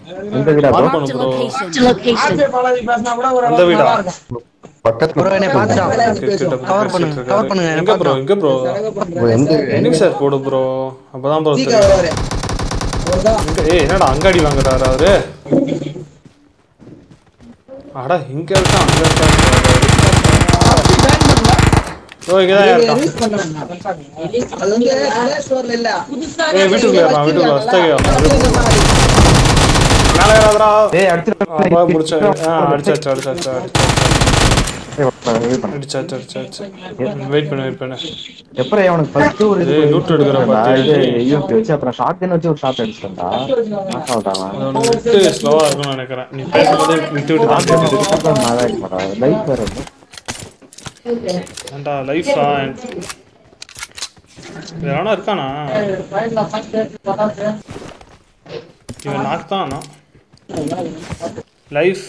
இந்த வீடா bro Mark Marked a bro. location. RJ Balaji பேசினா கூட ஒரு அந்த வீடா? நல்லா இருக்கும். பக்கத்துல ப்ரோ என்னை பார்த்துட்டான் கிட்ட Cover பண்ணுங்க, பேசிட்டு cover பண்ணுங்க, இருக்காரு. என்னை எங்க ப்ரோ எங்க ப்ரோ bro, எந்த எனிமி சார் போடு ப்ரோ அப்பதான் ப்ரோ சீக்கிரம் வருவாரு. ஒருதான். ஏய் என்னடா அங்காடி வாங்குறாரு அவரு அடா இங்க இருக்கான் அங்க இருக்கான் ஓ இங்கதான் இருக்கான் release பண்றாங்க. அது வந்து Play Store ல இல்ல. ஏய் வீட்டுக்குள்ள இருக்கான் வீட்டுக்குள்ள வஸ்தகையா மேல ஏறாதடா ஏய் அடிச்சு அப்பா முடிச்சா ஆ அடிச்சாச்சு அடிச்சாச்சு அடிச்சாச்சு அடிச்சாச்சு வெயிட் பண்ணு வெயிட் பண்ணு எப்பற அவனுக்கு ஃபர்ஸ்ட் ஒரு இது ஏய், loot எடுக்கிற நான் பாத்தியா? இது யூஸ் வச்சு அப்புறம் ஷார்ட் கன் வச்சு ஒரு ஷாட் அடிச்சிட்டா நாக் அவுட் ஆவான் அது ஒன்று விட்டு ஸ்லோவாக இருக்கும்னு நினைக்கிறேன் நீ பேசும்போது விட்டு விட்டு தான் கேட்குது லைஃப் வேற இருக்கு. ஏன்டா லைஃபா வேணா இருக்கானா இவன் நாக் தானா லைஃப்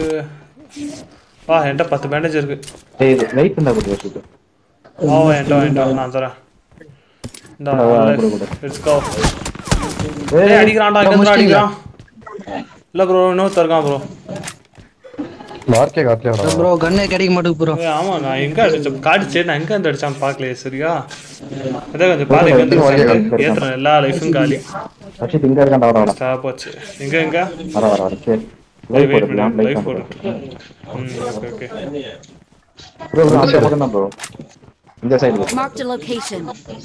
வா என்கிட்ட பத்து பேண்டேஜ் இருக்கு ஏய் இது லைஃப் இருந்தா கூட வச்சுட்டு வா வா என்கிட்ட வா, என்கிட்ட வா, நான் தரேன் இந்த வா, வா, கொடு, கொடு. லெட்ஸ் கோ ஏய் அடிக்கிறான்டா இங்க இருந்து அடிக்கிறான் இல்ல ப்ரோ இன்னொருத்தர் இருக்கான் ப்ரோ மார்க்கே காட்டல ப்ரோ கண்ணே கிடைக்க மாட்டேங்குது ப்ரோ ஏய், ஆமா நான் எங்க அடிச்சேன் காடிச்சே நான் எங்க இருந்து அடிச்சான் பார்க்கலையே சரியா அதான் கொஞ்சம் பாரு எங்க இருந்து ஏத்துறேன் எல்லா லைஃபும் காலி ரஷித் இங்க இருக்கான்டா வர வர ஸ்டாப் போச்சு எங்க எங்க வர வர வர சரி வெயிட் லைஃப் வெயிட் போடுறான் பண்ணு லைஃப் லைஃப் போடு போடுறான் ம் ஓகே ஓகே ப்ரோ ப்ரோ அந்த பக்கம் தான் ப்ரோ இந்த சைடு Marked a location.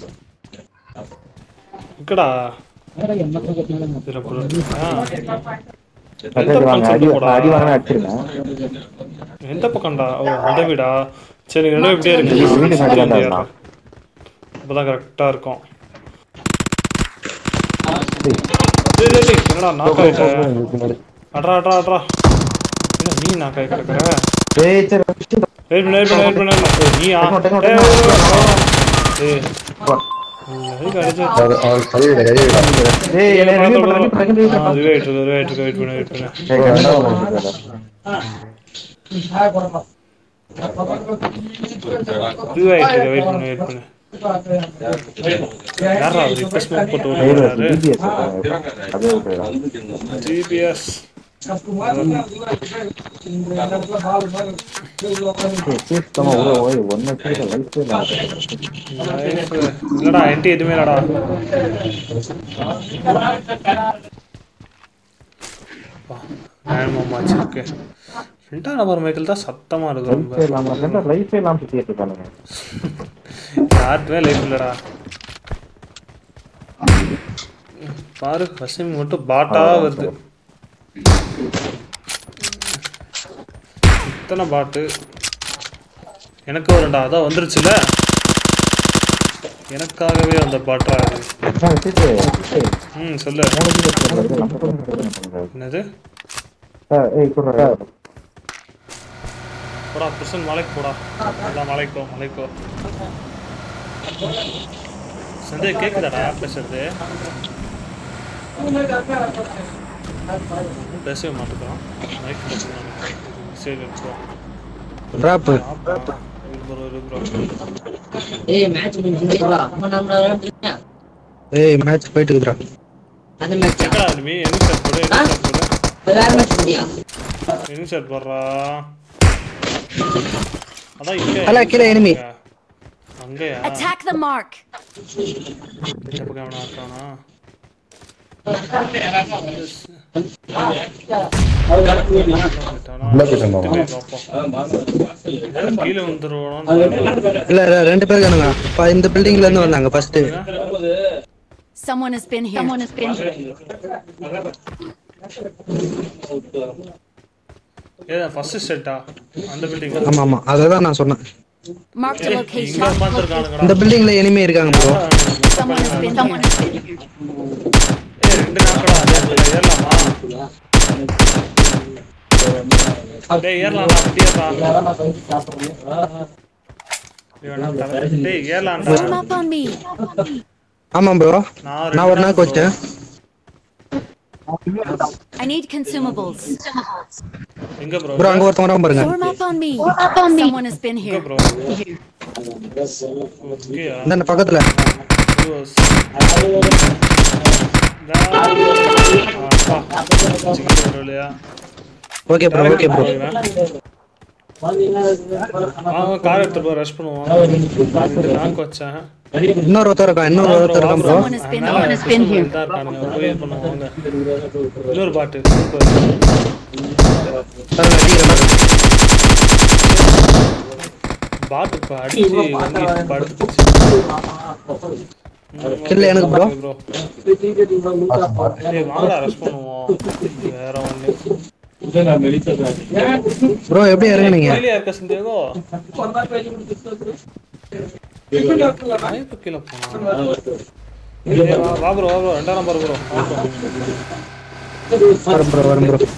இக்கடா இதுல போடு ஆ. எந்த வாங்க பக்கம் அடி சொல்லிட்டு போடா அடி வாங்க அடிச்சிருங்க எந்த பக்கம்டா ஓ அந்த வீடா சரி ரெண்டு இப்படியே இருக்கு வீட்டு வீட்டு நான் முன்னாடி வந்து தான் ஏறுறேன். அப்பதான் கரெக்டா இருக்கும் டேய், டேய், டேய், என்னடா நாக் ஆயிட்ட அட்ரா அட்ரா அட்ரா என்ன நீ நாக் ஆகி கிடக்குற ஏய் சரி ரஷித் வெயிட் பண்ணு வெயிட் பண்ணு வெயிட் பண்ணு ஏய், நீயா டேய், டேய், ஏய், டேய், ஏய், வா. எதுக்கு அடிச்சு ஏய் என்ன ரிவ்யூ பண்ண ரிவ்யூ பண்ண ரிவ்யூ ஆ, அது wait இருக்கு, அது wait இருக்கு, wait பண்ணு, wait பண்ணு. ஏய் கண்ணா வந்து இது wait இருக்கு, wait பண்ணு, wait பண்ணு. யார்ரா அவரு இப்ப smoke போட்டு உள்ள வர்றாரு? டிபிஎஸ் அதே விட்டுறா GPS. ஏய் சீக்கிரமா உள்ள ஓய் ஒண்ணு கீழ லைஃப் Life. இல்லடா என்கிட்ட எதுவுமே இல்லடா நயன் மாமாச்சு இருக்கு ரெண்டாம் நம்பர் மைக்கிள் தான் சத்தமா இருக்கு லைஃப் ரொம்ப இல்லாம ரெண்டா லைஃப் இல்லாம சுத்திட்டு இருக்கானுங்க யாருக்குமே லைஃப் இல்லடா பாரு வசிம் மட்டும் பாட்டா வருது இத்தனை பாட்டு எனக்கு வரண்டா அதான் வந்துருச்சுல எனக்காகவே அந்த பாட்டா அது ஆ, சீட்டு, சீட்டு. ம் சொல்லு மூணு கீழ இருக்கிறது நம்ம கூட இருக்கிறது. என்னது ஆ, ஏய் குர்ரா போடா புருஷன் மலைக்கு போடா எல்லாம் மலைக்கு போ மலைக்கு போ சந்தேக கேக்குதாடா பேசுறது பேசவே மாட்டேங்கிறான் மைக் சரி ப்ரோ டிராப் ப்ரோ ப்ரோ ஏய் மேட்ச் முடிஞ்சுடா நம்ம நம்ம விளையாடுறீங்க ஏய் மேட்ச் போயிட்டு இருக்குடா அந்த மேட்ச் எங்கடா அனிமி என்ன ஷர்ட் போடு என்ன ஷர்ட் போடு வேற மேட்ச் முடியா என்ன ஷர்ட் போடுறா அதான் இங்க அல்ல, கீழே enemy. அங்கயா Attack the mark. இந்த பக்கம் எவனா இருக்கானா உள்ள போயிட்டு வந்தோமா? கீழே வந்துருவானு இல்ல இல்ல ரெண்டு பேர் இருக்கானுங்க அப்ப இந்த பில்டிங்ல இருந்து வந்தாங்க first Someone has been here. Someone has been here. ஏதா ஃபர்ஸ்ட் செட்டா அந்த பில்டிங் ஆமா ஆமா அததான் நான் சொன்னேன் Marked a இங்க location. உட்காந்துருக்கானுங்கடா இந்த பில்டிங்ல எனிமே இருக்காங்க bro Someone has been here. ஏய் ரெண்டு நாக்கடா அதே இடத்துல ஏறலாமா டேய் ஏறலாம்டா அப்படியேடா இவன் தலை டேய் ஏறலாம்டா Form up on me. ஆமா ப்ரோ நான் நான் ஒரு நாக்கு வச்சேன் I need consumables. எங்க ப்ரோ ப்ரோ அங்க ஒருத்தன் வரான் பாருங்க Form up on me. Someone has been எங்க here. ப்ரோ ஓகேயா இந்த பக்கத்துல Close. Da- ஆ, இல்லையா ஓகே ப்ரோ ஓகே ப்ரோ அவன் கார் எடுத்து போய் ரஷ் பண்ணுவான் ரெண்டு நாக்கு வச்சேன் இன்னொரு ஒருத்தர் இருக்கான் இன்னொரு ஒருத்தர் இருக்கான் bro Someone has been, someone has been here. தான் இருக்கானுங்க போய் இது பண்ணுவாங்க இன்னொரு பாட்டு பாட்டு இப்போ அடிச்சு வண்டி படுத்துச்சு இல்ல எனக்கு bro. ப்ரோ ஏய் வாங்கடா ரஷ் பண்ணுவோம் வேற ஒண்ணு ப்ரோ எப்படி இறங்குனீங்க கீழே இருக்க சந்தேகோ வாய்ப்பு கீழே போனா ஏய், வா வா ப்ரோ வா ப்ரோ ரெண்டாம் நம்பர் ப்ரோ வரும் ப்ரோ வரும் ப்ரோ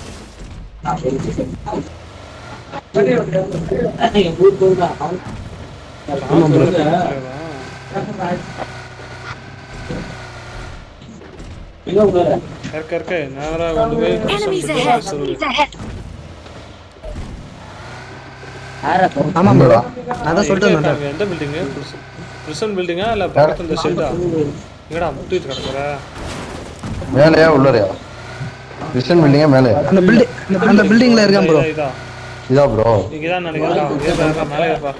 இருக்க இருக்க நேரா கொண்டு போய் Enemies prison ahead. சொல்லு. Enemies ahead. ஆமா ப்ரோ அதான் சொல்லிட்டு எங்க வந்தேன் இருக்காங்க? எந்த பில்டிங்கு பிரிசன் பில்டிங்கா இல்ல பக்கத்துல இந்த ஷெட்டா எங்கடா முட்டிட்டு கிடக்குற மேலையா உள்ளரையா கிறிஸ்டன் பில்டிங்கா மேலையா அந்த பில்டிங் அந்த பில்டிங்ல இருக்கான் ப்ரோ இதா, இதா இதா ப்ரோ இங்கதான் நினைக்கிறேன் ஏறா, ஏறா, மேலே ஏறா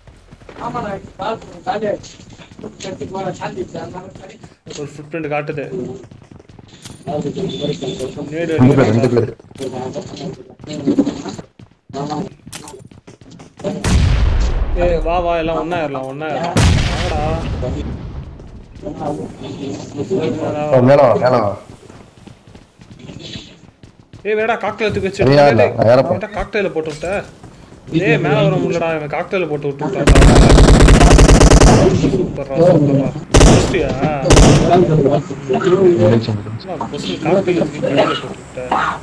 ஒரு ஃபுட் பிரிண்ட் காட்டுது நேடு ரெண்டு பேர் ரெண்டு அடிக்கிறேன். பேர் ஏய் வா வா எல்லாம் ஒண்ணா ஏறலாம் ஒண்ணா ஏறலாம் வாங்கடா என்னடா, ஓ, மேல வா மேல வா ஏய் வேடா காக்டெயில் தூக்கி வச்சு சரியா இல்ல, நான் ஏறப்போறேன். காக்டெயில போட்டு விட்ட ஏய் மேல வர முடியலடா இவன் காக்டெயில போட்டு விட்டு விட்டாடா சூப்பர்ரா சூப்பர்ரா முடிச்சிட்டியா முடிஞ்சு, முடிஞ்சு. காக்டெயில தூக்கி கையில போட்டு விட்ட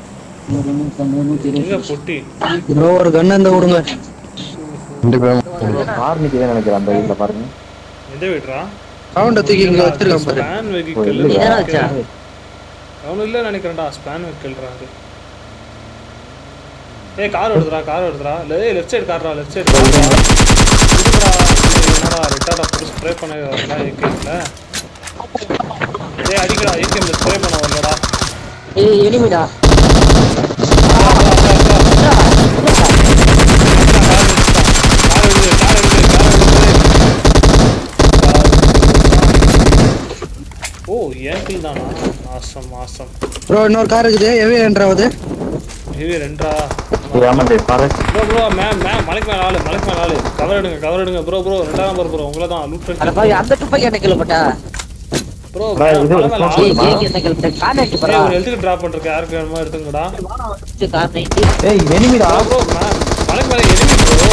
எங்க பொட்டி ப்ரோ ஒரு கன் அந்த விடுங்க ரெண்டு பேரும் கார் நிக்குதுன்னு நினைக்கிறேன் அந்த வீட்டுல பாருங்க எந்த வீடுறா சவுண்ட தூக்கி இங்க வச்சிருக்கான் பாரு ஸ்பேன் வெஹிக்கிள் யாரா வச்சா? அவனு இல்ல நினைக்கிறேன்டா ஸ்பேன் வெஹிக்கிள்ரா அது ஏய் கார் ஓடுதுடா கார் ஓடுதுடா இல்ல ஏய் லெஃப்ட் சைடு கார்டா லெஃப்ட் சைடு கார்டா என்னடா ரிட்டார்டா போட்டு ஸ்ப்ரே பண்ண வரல ஏகேம்ல ஏய் அடிக்கடா ஏகேம்ல ஸ்ப்ரே பண்ண வரலடா ஏய் எனிமிடா ஓ ஏன் கில் தானா ஆசம் ஆசம் ப்ரோ இன்னொரு கார் இருக்குது எவி என்றாவது ஹெவி ரெண்டா ஆமாண்டே பாரு ப்ரோ ப்ரோ மேம் மேம் மலைக்கு மேல ஆளு மலைக்கு மேல ஆளு கவர் எடுங்க கவர் எடுங்க ப்ரோ ப்ரோ ரெண்டாம் நம்பர் ப்ரோ உங்களை தான் லூட் அட பண்ணி பாவி அந்த துப்பாக்கி என்ன கிலோமீட்டா ப்ரோ bro, இது மலை மேல ஆளு ஏய் ஏய் என்ன கிலோமீட்டர் கான்டாக்ட் ஏய், பரா ஒரு ஹெல்த்துக்கு டிராப் பண்றதுக்கு யாருக்கு வேணுமோ எடுத்துங்கடா கார் நைட்டி ஏய் எனிமிடா ப்ரோ ப்ரோ மேம் மலைக்கு மேல எனிமி ப்ரோ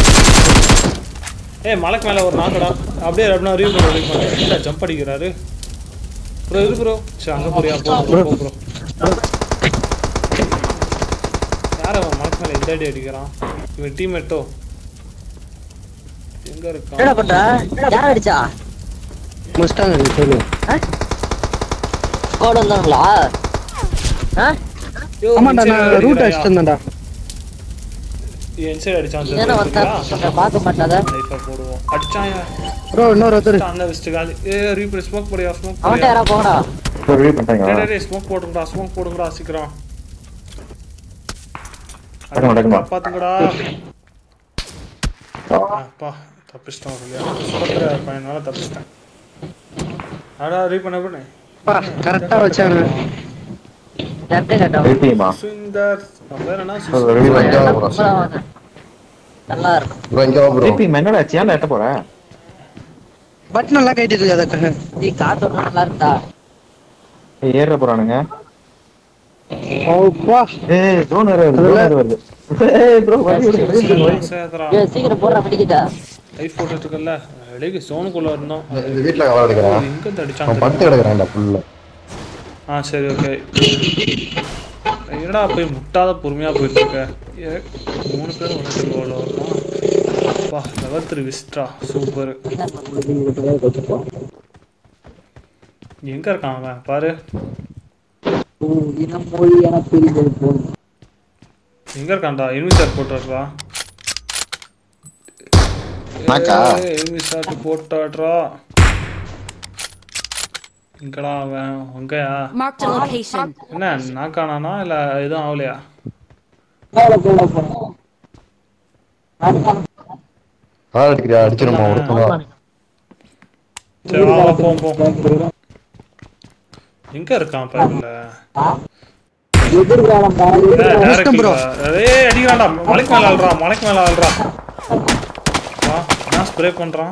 ஏய் மலைக்கு மேல ஒரு நாக்கடா அப்படியே அப்படின்னா ரீவ் பண்ண ரீவ் பண்ண இல்ல ஜம்ப் அடிக்கிறாரு ப்ரோ இது ப்ரோ சரி அங்க போறியா போ ப்ரோ போ ப்ரோ யார் அவன் மலைக்கு மேல எந்த அடி அடிக்கிறான் இவன் டீம்மேட்டோ எங்க என்னடா இருக்கான் பண்ற யார் அடிச்சா மஸ்டாங்க சொல்லு கோட் வந்தாங்களா ஆ யோ, ஆமாண்டா inside நான் ரூட் அடிக்கிறாயா? அடிச்சிட்டு இருந்தேன்டா இன்சைட் அடிச்சான் இதென்ன வந்தா தெரியுங்களா? பார்க்க மாட்டாத லைஃபா போடுவோம் அடிச்சான் ப்ரோ இன்னொரு ஒருத்தர் அந்த வெஸ்ட் காலி ஏ ரீப்ளே ஸ்மோக் போடியா ஸ்மோக் அவன்கிட்ட போடியா யாரா போங்கடா ரிவ்யூ பண்ணிட்டாங்க டேய் டேய் ஸ்மோக் போடுங்கடா ஸ்மோக் போடுங்கடா சீக்கிரம் டக்குமா, டக்குமா. பாத்துங்கடா அப்பா தப்பிச்சிட்டோம் இல்லையா சுரத்துற பையனால தப்பிச்சிட்டேன் அடா ரீ பண்ண பண்ணு பா கரெக்டா வச்சாங்க கரெக்டா கேட்டா ஏபிஎம்மா சுந்தர் அவன் பேர் என்ன ரிவ்யூ சுந்தர். இங்க வா ப்ரோ நல்லா இருக்கும் ப்ரோ இங்க வா ப்ரோ ஏபிஎம் என்னடா ஆச்சு ஏன்டா எட்ட போற பட்டன் எல்லாம் கைட்டு இருக்காத நீ காத்து நல்லா இருந்தா ஏய், ஏற போறானுங்க ஓப்பா ஏய் ட்ரோன் வேற வருது drone வேற வருது ஏய் ப்ரோ வழி விடு, வழி விடு, வழி விடு. சேர்த்துறான். ஏய் சீக்கிரம் போடுறா பிடிக்கிட்டா லைஃப் போட்டுட்டு இருக்கல வெளியே சோனுக்குள்ள இருந்தோம் இந்த வீட்டுல கவர் எடுக்கிறேன் எங்க இருந்து அவன் அடிச்சான் படுத்து கிடக்குறான்டா புல்ல ஆ சரி ஓகே என்னடா போய் முட்டாத பொறுமையா போயிட்டு இருக்க ஏ, மூணு பேர் வந்துட்டு ரோல வரணும் வா லெவல் த்ரீ விஸ்ட்ரா சூப்பர் எங்க இருக்கான் அவன் பாரு எங்க இருக்கான்டா இன்விசார் போட்டுறா நாக்கா? இன்விசார் போட்டாடுறா இங்கடா அவன் அங்கயா Marked a location. என்ன நாக்கானானா இல்ல எதுவும் ஆகலையா கார் அடிக்கிறியா அடிச்சிருமா ஒரு பொண்ணா சரி வா வா, போம் போம் எங்க இருக்கான் பைபிள்ல bro. ஏய் அடிக்கிறான்டா மலைக்கு மேல ஆள்றான் மலைக்கு மேல ஆள்றான் வா நான் ஸ்ப்ரே பண்றான்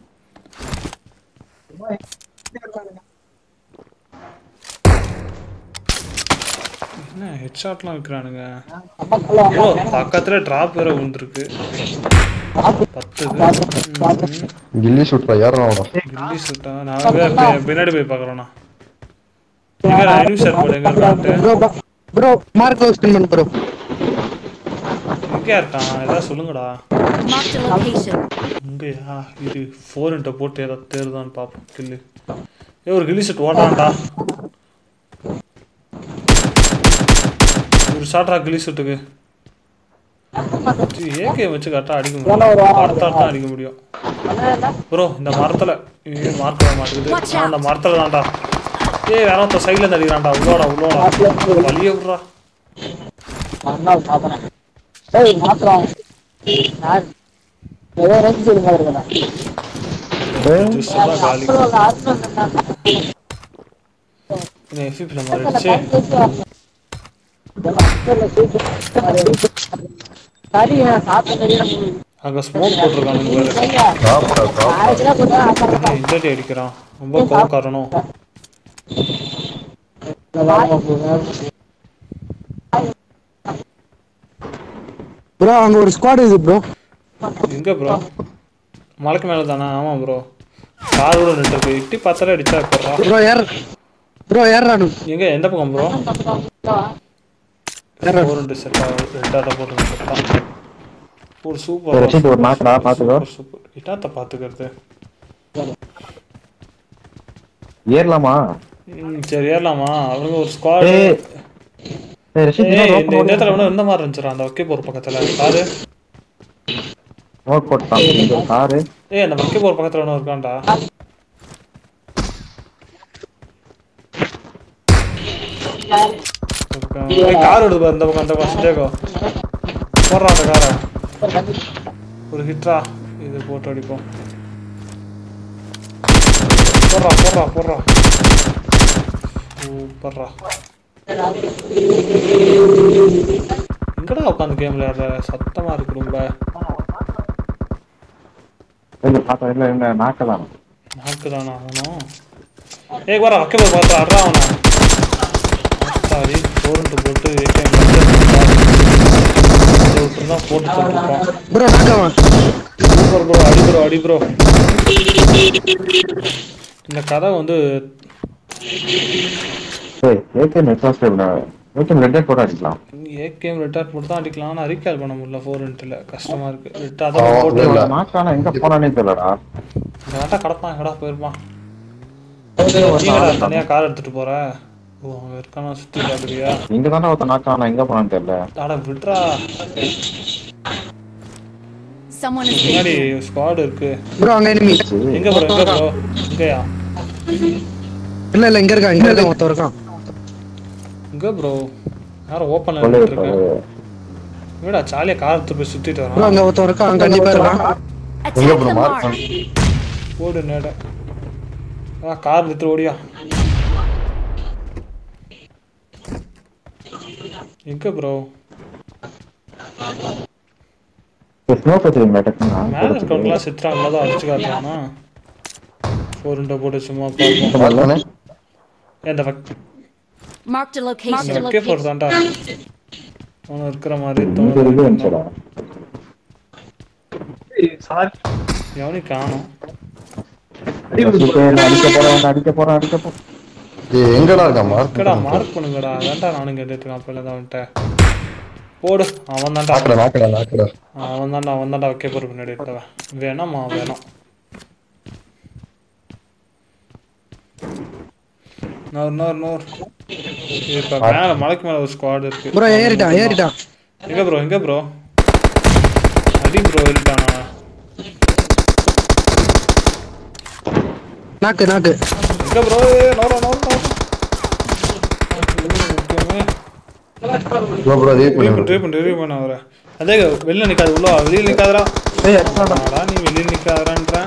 என்ன ஹெட்ஷாட்லாம் வைக்கிறானுங்க ஓ பக்கத்துல டிராப் வேற விழுந்திருக்கு பத்து ம். கில்லி ஷூட்ரா யாரும் அவனா கில்லி சுட்டா நான் வேற பி- பின்னாடி போய் பார்க்கறேண்ணா எங்க ஐடி ஷேர் போடு எங்க இருக்கான்ட்டு ப்ரோ ப்ரோ மார்க் ஸ்பின் பண்ணு ப்ரோ எங்கேயா இருக்கான் ஏதாவது சொல்லுங்கடா Marked a location. இங்கயா இது ஃபோர் இன்ட்ட போட்டு ஏதாவது தேடுதான்னு பார்ப்போம் கில்லு ஏ ஒரு கில்லி செட் ஓடுறான்டா ஒரு ஷாட்ரா கில்லி செட்டுக்கு ஏகே வச்சு கரெக்டாக அடிக்க முடியும் மரத்தால் தான் அடிக்க முடியும் ப்ரோ இந்த மரத்தில் ஏ மார்க் வர மாட்டேங்குது Watch ஆ, out. இந்த மரத்தில் தான்டா ஏய் வேற ஒருத்தர் சைடில் இருந்து அடிக்கிறான்டா உள்ளோடா உள்ளோடா வழியே விட்றா ஜூஸ் எல்லாம் காலி என்ன எஃபிபியில் மாறிடுச்சு அங்கே ஸ்மோக் போட்டிருக்கானுங்க பாரு சாப்பிடா சாப்பிடா என்ன இந்த அடி அடிக்கிறான் ரொம்ப கோவக்காரனும் ப்ரோ அங்க ஒரு ஸ்குவாட் இது ப்ரோ எங்க ப்ரோ மலைக்கு மேலே தானே ஆமாம் ப்ரோ காரோட நின்றுருக்கு எட்டி பத்தல அடிச்சா போடுறா ப்ரோ ஏர் ப்ரோ ஏறானு எங்க எந்த பக்கம் ப்ரோ ஃபோர் ரெண்டு செட்டா ரெண்டாட்ட போட்டு செட்டா ஒரு சூப்பர் ரஷீத் ஒரு நாக்குடா பாத்துக்கோ சூப்பர் சூப்பர் இட்டாத்த பார்த்துக்கிறது ஏறலாமா ம் சரி ஏறலாமா அவனுங்க ஒரு ஸ்குவாட் ஏய் ஏய் ரஷீத் ஏய் இன்னொரு இந்த இந்த இடத்துல ஒன்றும் இந்த மாதிரி இருந்துச்சுடா அந்த வக்கே போகிற பக்கத்தில் காரு நோட் போட்டான் இங்க ஒரு காரு ஏய் அந்த வக்கே போகிற பக்கத்தில் ஒன்று இருக்கான்டா ஏய் கார் வருது பாரு இந்த பக்கம் அந்த பக்கம் சந்தேகோ போடுறா அந்த காரை ஒரு ஹிட்ரா இது போட்டு அடிப்போம் போடுறா போடுறா போடுறா சூப்பர்ரா எங்கடா உட்காந்து கேம் விளையாடுற சத்தமா இருக்கு ரொம்ப இல்ல பார்த்தா இல்ல இல்ல நாக்கதான் நாக்குதானா அவனும் ஏய் வர அக்கே போய் பார்த்தா அட்ரா அவனை சாரி போர்ன்ட்டு போட்டு ஏகே தான் போட்டு தந்துருப்பான் ப்ரோ நாக்கவன் சூப்பர் ப்ரோ அடி ப்ரோ அடி ப்ரோ இந்த கதை வந்து ஏய் ஏகே நெட்வாஸ் ஏகே ரெட் போட்டு அடிக்கலாம் ஏகேம் ரிட்டார்ட் போட்டு தான் அடிக்கலாம் ஆனால் ரீகால் பண்ண முடியல ஃபோர் இன்ட்டில் கஷ்டமா இருக்கு ரிட்டா ஆ, தான் போட்டு இல்ல. நாக்கானா எங்க போனானே தெரியலடா கரெக்டாக கிடப்பான் எங்கடா போயிருப்பான் நீங்கடா தனியாக கார் எடுத்துட்டு போற ஓ அங்கே இருக்கானா சுற்றி பார்க்குறியா இங்க தானே ஒருத்த நாக்கானா எங்க போனான்னு தெரியல அட விட்றா Someone has been முன்னாடி ஸ்குவாட் இருக்கு ப்ரோ அங்க எனிமி எங்க ப்ரோ எங்க ப்ரோ எங்கயா இல்ல இல்ல இங்க இருக்கான் இங்க இருக்கான் ஒருத்தன் இருக்கான் எங்க ப்ரோ யாரும் ஓப்பன்ல சொல்லு இருக்கேன் என்னடா ஜாலியா கார் எடுத்து போய் சுத்திட்டு ப்ரோ வரான் அங்க ஒருத்தன் இருக்கான் அங்க கண்டிப்பா இருக்கான் attack bro, the mark mark. ஓடு நேட ஆ கார் எடுத்து ஓடியா எங்க ப்ரோ ஸ்னோ பத்திரிங்க டக்குனா மேல இருக்கவங்களாம் சித்ராங்களா தான் அடிச்சு காட்டுறானா ஃபோர் இன்டோ போட்டு சும்மா பார்ப்போம் ஏன் இந்த வக் Marked a இந்த location. வக்கே ஃபோர் தான்டா அவனும் இருக்கிற மாதிரி இங்க இருக்கு தோணுது இருந்துச்சுடா எவனையும் காணும் ரஷீத், நான் அடிக்க போறேன் நான் அடிக்க போறேன் அடிக்க போறேன் ஏய் எங்கடா இருக்கா இருக்கடா மார்க் மார்க் பண்ணுங்கடா வேண்டா நானும் கேட்டுட்டு இருக்கேன் அப்பல தான் அவன்கிட்ட போடு அவன் தான்டா நாக்கடா நாக்கடா நாக்கடா அவன் தான்டா அவன் தான்டா வைக்க போற பின்னாடி இருக்கவன் வேணாமா வேணாம் நோர் நோர் நோர் இப்ப மேல மலைக்கு மேல ஒரு ஸ்குவாட் இருக்கு ப்ரோ ஏறிட்டான் ஏறிட்டான் எங்க ப்ரோ எங்க ப்ரோ அடி ப்ரோ ஏறிட்டானா நாக்கு நாக்கு எங்க ப்ரோ நோரா நோரா நோரா ப்ரோ ப்ரோ ரீ ரிவ்யூ பண்ணு பண்ணு ரிவ்யூ பண்ணு ரிவ்யூ பண்ண அவரை அதே வெளில நிக்காது உள்ள வா, வெளியில நிக்காதடா ஏய் எக்ஸ்ட்ரா ஆடா நீ வெளியில நிக்காதடான்றேன்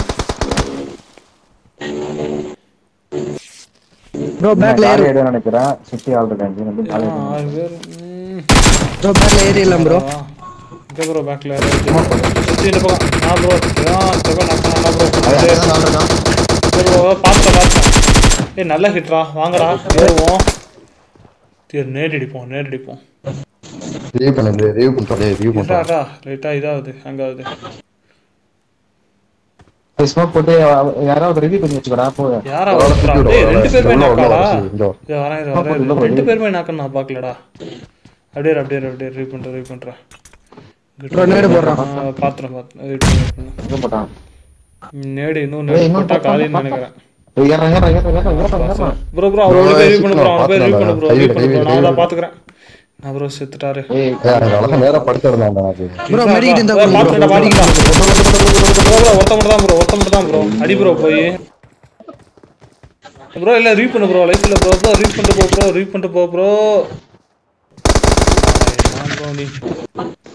ப்ரோ நான் பேக்ல காலி ஏறு ஆயிடுவேன் நினைக்கிறேன் சுத்தி ஆள் இருக்காங்க இங்க வந்து காலி ஆ, ஆயிடுவேன். ஆறு பேர் ம். ப்ரோ பேக்ல ஏறிடலாம் ப்ரோ வா. எங்க ப்ரோ பேக்ல சுத்தி இந்த பக்கம் நான் ப்ரோ ஆ செவன் நான் நான் ப்ரோ அவன் அங்கதான் ஆள் இருக்கான். ப்ரோ பார்த்தேன் பார்த்தேன் ஏய் நல்ல ஹிட்ரா வாங்கடா ஏறுவோம் சரி நேரடிப்போம் நேரடிப்போம் ரீ பண்ணு ரீ பண்ணு ரீ பண்ணு இதாடா லைட்டாக இதாகுது ஹேங்காகுது ஸ்மோக் போட்டு அவ- யாராவது ரெடி பண்ணி வச்சுக்கடா போ யாரா அவளை ஒருத்தரா? தூக்கி விடு, டேய், அவளை. ரெண்டு பேருமே உள்ள, உள்ள நாக்காடா வர சொல்லு, இங்க வா. இதோ வரேன் இரு, ஆமா, வரேன் உள்ள இரு. போய் ரெண்டு வை. பேருமே நாக்கு நான் பார்க்கலடா அப்படியே இரு, அப்படியே இரு, அப்படியே ரீ பண்ணுறேன் ரீ பண்ணுறேன் ப்ரோ நேடு போடுறான் பாத்திரம் பாத்திரம் வெயிட் பண்ணு, வெயிட் பண்ணு. எங்க போட்டான் நேடு இன்னும் ஏய், நேடு இன்னும் போட்டா பக்கம், காலின்னு பக்கம். நினைக்கிறேன் ஏய், ஏறா ஏறா ஏறா ஏறா ஏறா ஏறா ப்ரோ ப்ரோ அவரோட bro, போய் ரீ பண்ணு ப்ரோ சுத்தமா அவன் போய் ரீ பண்ணு ப்ரோ பாத்துக்கலாம். ரீ பண்ணு ப்ரோ கை நான் விடு, தான் பாத்துக்கிறேன் நான் ப்ரோ செத்துட்டாரு ஏய் ஏய், எனக்கு அழகா நேரா படுத்து இருந்தான்டா அது. ப்ரோ மெடிக்கிட்டு இருந்தா ஏய், பாத்துக்கிட்டா, ப்ரோ பாத்துக்கிட்டா. ப்ரோ ப்ரோ ஒருத்த மட்டும் தான் ப்ரோ ஒருத்த மட்டும் தான் ப்ரோ அடி ப்ரோ போய் ப்ரோ இல்ல ரீ பண்ணு ப்ரோ லைஃப் இல்ல ப்ரோ ப்ரோ ரீ பண்ணிட்டு போ ப்ரோ ரீ பண்ணிட்டு போ ப்ரோ ப்ரோ நீ